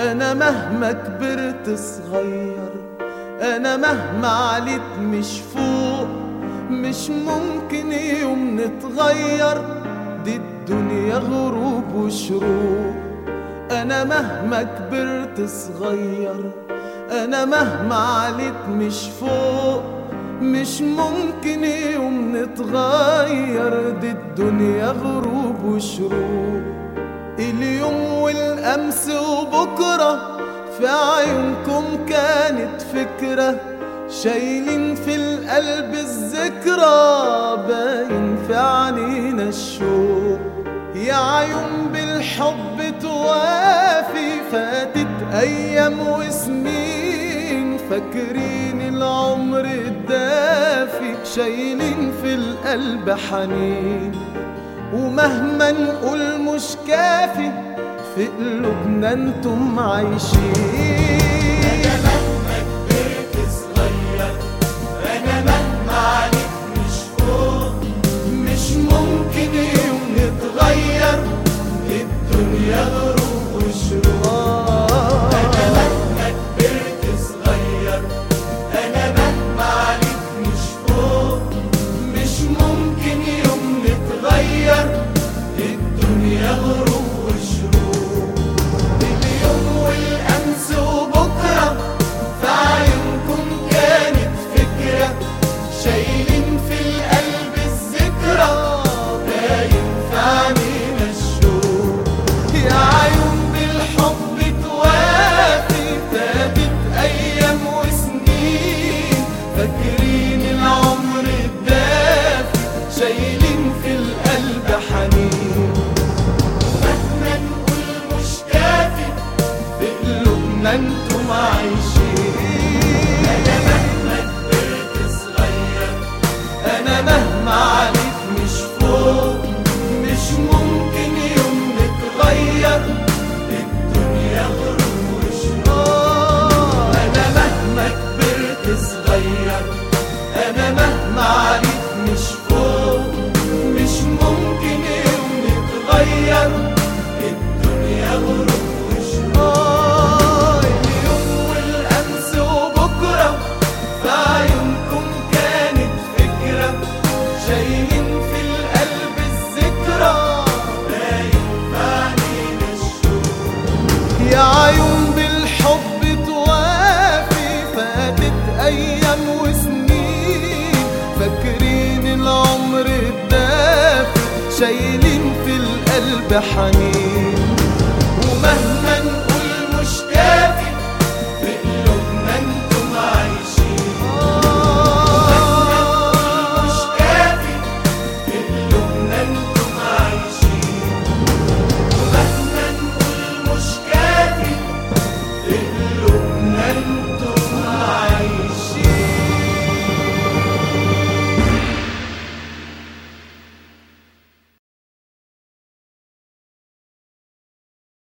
انا مهما كبرت صغير انا مهما عليت مش فوق مش ممكن يوم نتغير دي الدنيا غروب وشروق انا مهما كبرت صغير انا مهما عليت مش فوق مش ممكن يوم نتغير دي الدنيا غروب وشروق اليوم والامس وبكره في عيونكم كانت فكره شايلين في القلب الذكرى باين في عنينا الشوق يا عيون بالحب توافي فاتت ايام وسنين فاكرين العمر الدافي شايلين في القلب حنين ومهما نقول مش كافي في قلوبنا انتم عايشين أنا مهما كبرت صغير أنا مهما عليك مش فوق مش ممكن يوم نتغير الدنيا غروب وشروق أنا مهما كبرت صغير أنا مهما عليك مش فوق مش ممكن يوم نتغير الدنيا غروب وشروق اليوم والامس وبكره في عيونكم كانت فكره شايلين في القلب الذكرى باين في عينينا الشوق يا عيون بالحب توافي فاتت ايام وسنين فاكرين العمر الدافي شايلين في القلب حنين مهما نقول مش كافي في قلوبنا انتم عايشين أنا مهما كبرت صغير انا مهما عليك مش فوق مش ممكن يوم نتغير الدنيا غروب وشروق آه، انا مهما كبرت صغير انا مهما عليك مش فوق مش ممكن يوم نتغير الدنيا غروب وشروق آه، اليوم والامس وبكره في عيونكم كانت فكره شايلين في القلب الذكرى باين في عينينا الشوق يا عيون بالحب توافي فاتت ايام وسنين فاكرين العمر الدافي شايلين في القلب حنين ومهما